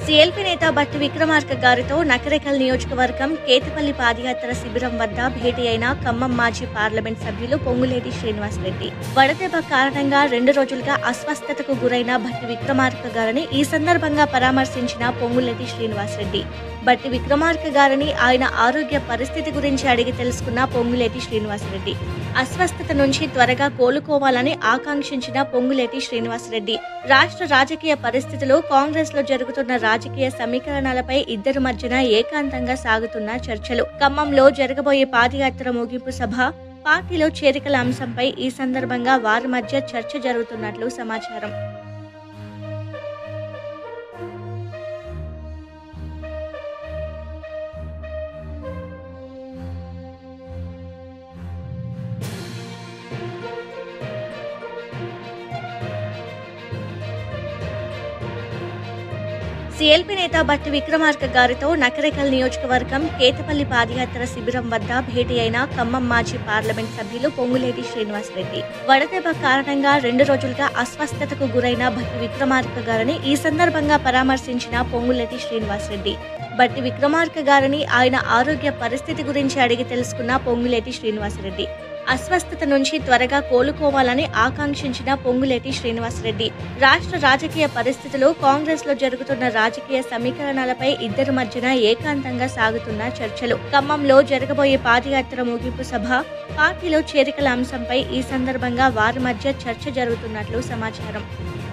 CLP నేత బట్టి విక్రమార్క గారితో నకరేకల్ నియోజకవర్గం కేతపల్లి పాదయాత్ర శిబిరం వద్ద భేటీ అయిన ఖమ్మం మాజీ పార్లమెంట్ సభ్యులు పొంగులేటి శ్రీనివాసరెడ్డి వడదెబ్బ కారణంగా రెండు రోజులుగా అస్వస్థతకు గురైన భట్టి విక్రమార్క గారిని ఈ సందర్భంగా పరామర్శించిన పొంగులేటి శ్రీనివాసరెడ్డి బట్టి విక్రమార్క గారిని ఆయన ఆరోగ్య పరిస్థితి గురించి అడిగి తెలుసుకున్న పొంగులేటి శ్రీనివాసరెడ్డి అస్వస్థత నుంచి త్వరగా కోలుకోవాలని ఆకాంక్షించిన పొంగులేటి శ్రీనివాసరెడ్డి రాష్ట్ర రాజకీయ పరిస్థితులు కాంగ్రెస్ లో జరుగుతున్న రాజకీయ సమీకరణాలపై ఇద్దరు మధ్యన ఏకాంతంగా సాగుతున్న చర్చలు ఖమ్మంలో జరగబోయే పాదయాత్ర ముగింపు సభ పార్టీలో చేరికల అంశంపై ఈ సందర్భంగా వారి మధ్య చర్చ జరుగుతున్నట్లు సమాచారం సీఎల్పీ నేత బట్టి విక్రమార్క గారితో నకరేకల్ నియోజకవర్గం కేతపల్లి పాదయాత్ర శిబిరం వద్ద భేటీ అయిన ఖమ్మం మాజీ పార్లమెంట్ సభ్యులు పొంగులేటి శ్రీనివాసరెడ్డి వడదెబ్బ కారణంగా రెండు రోజులుగా అస్వస్థతకు గురైన బట్టి విక్రమార్క గారిని ఈ సందర్భంగా పరామర్శించిన పొంగులేటి శ్రీనివాసరెడ్డి బట్టి విక్రమార్క గారిని ఆయన ఆరోగ్య పరిస్థితి గురించి అడిగి తెలుసుకున్న పొంగులేటి శ్రీనివాసరెడ్డి అస్వస్థత నుంచి త్వరగా కోలుకోవాలని ఆకాంక్షించిన పొంగులేటి శ్రీనివాసరెడ్డి రాష్ట్ర రాజకీయ పరిస్థితులు కాంగ్రెస్ లో జరుగుతున్న రాజకీయ సమీకరణాలపై ఇద్దరు మధ్యన ఏకాంతంగా సాగుతున్న చర్చలు ఖమ్మంలో జరగబోయే పాదయాత్ర ముగింపు సభ పార్టీలో చేరికల అంశంపై ఈ సందర్భంగా వారి మధ్య చర్చ జరుగుతున్నట్లు సమాచారం